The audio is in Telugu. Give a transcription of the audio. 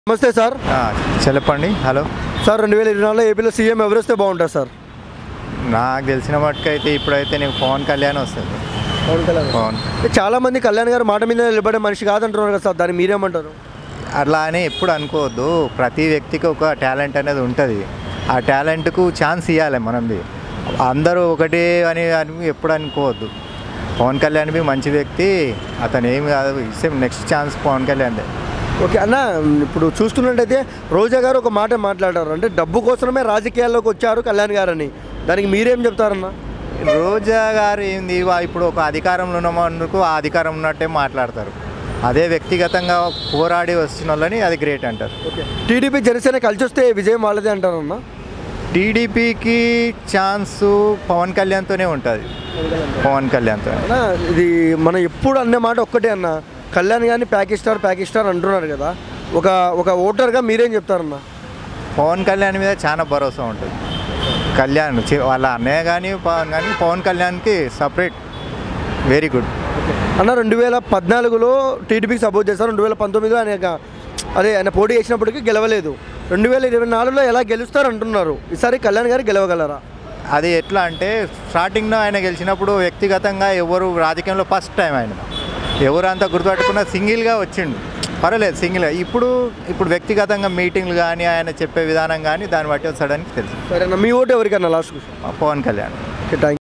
నమస్తే సార్ ఆ, చెప్పండి హలో సార్ రెండు వేల ఇరవై నాలుగులో ఏపీలో సీఎం ఎవరిస్తే బాగుంటుంది సార్ నాకు తెలిసిన మట్టుకైతే ఇప్పుడైతే నీకు పవన్ కళ్యాణ్ వస్తుంది పవన్ చాలా మంది కళ్యాణ్ గారు మాట మీద నిలబడే మనిషి కాదంటున్నారు కదా సార్ దాన్ని మీరేమంటారు అట్లా అని ఎప్పుడు అనుకోవద్దు ప్రతి వ్యక్తికి ఒక టాలెంట్ అనేది ఉంటుంది ఆ టాలెంట్కు ఛాన్స్ ఇవ్వాలి మనది అందరూ ఒకటే అని అని ఎప్పుడు అనుకోవద్దు పవన్ కళ్యాణ్ బి మంచి వ్యక్తి అతను ఏమి కాదు ఇస్తే next chance Pawan Kalyan okay అన్న ఇప్పుడు చూసుకున్నట్టయితే రోజా గారు ఒక మాట మాట్లాడారు అంటే డబ్బు కోసమే రాజకీయాల్లోకి వచ్చారు కళ్యాణ్ గారు అని దానికి మీరేం చెప్తారన్న రోజా గారు ఏంది వా- ఇప్పుడు ఒక అధికారంలో ఉన్నందుకు ఆ అధికారం ఉన్నట్టే మాట్లాడతారు అదే వ్యక్తిగతంగా పోరాడి వచ్చిన వాళ్ళని అది గ్రేట్ అంటారు ఓకే టీడీపీ జనసేన కలిసి వస్తే విజయం వాళ్ళదే అంటారన్న టీడీపీకి ఛాన్స్ పవన్ కళ్యాణ్తోనే ఉంటుంది పవన్ కళ్యాణ్తో అన్న ఇది మనం ఎప్పుడు అనే మాట ఒక్కటే అన్న కళ్యాణ్ గారిని ప్యాకేజ్ స్టార్ ప్యాకేజ్ స్టార్ అంటున్నారు కదా ఒక ఒక ఓటర్గా మీరేం చెప్తారన్న పవన్ కళ్యాణ్ మీద చాలా భరోసా ఉంటుంది కళ్యాణ్ చి- వాళ్ళ అన్నయ్య కానీ పవన్ కానీ పవన్ కళ్యాణ్కి సపరేట్ వెరీ గుడ్ అన్న రెండు వేల పద్నాలుగులో టీడీపీకి సపోర్ట్ చేస్తారు రెండు వేల పంతొమ్మిదిలో ఆయన ఒక- అదే ఆయన పోటీ చేసినప్పటికీ గెలవలేదు రెండు వేల ఇరవై నాలుగులో ఎలా గెలుస్తారు అంటున్నారు ఈసారి కళ్యాణ్ గారు గెలవగలరా అది ఎట్లా అంటే స్టార్టింగ్లో ఆయన గెలిచినప్పుడు వ్యక్తిగతంగా ఎవరు రాజకీయంలో ఫస్ట్ టైం ఆయన ఎవరు అంతా గుర్తుపెట్టుకున్న సింగిల్గా వచ్చిండు పర్వాలేదు సింగిల్గా ఇప్పుడు ఇప్పుడు వ్యక్తిగతంగా మీటింగ్లు కానీ ఆయన చెప్పే విధానం కానీ దాన్ని బట్టి వస్తాడని తెలుసు సరే అన్న మీ ఓటు ఎవరికన్నా last Pawan Kalyan okay thank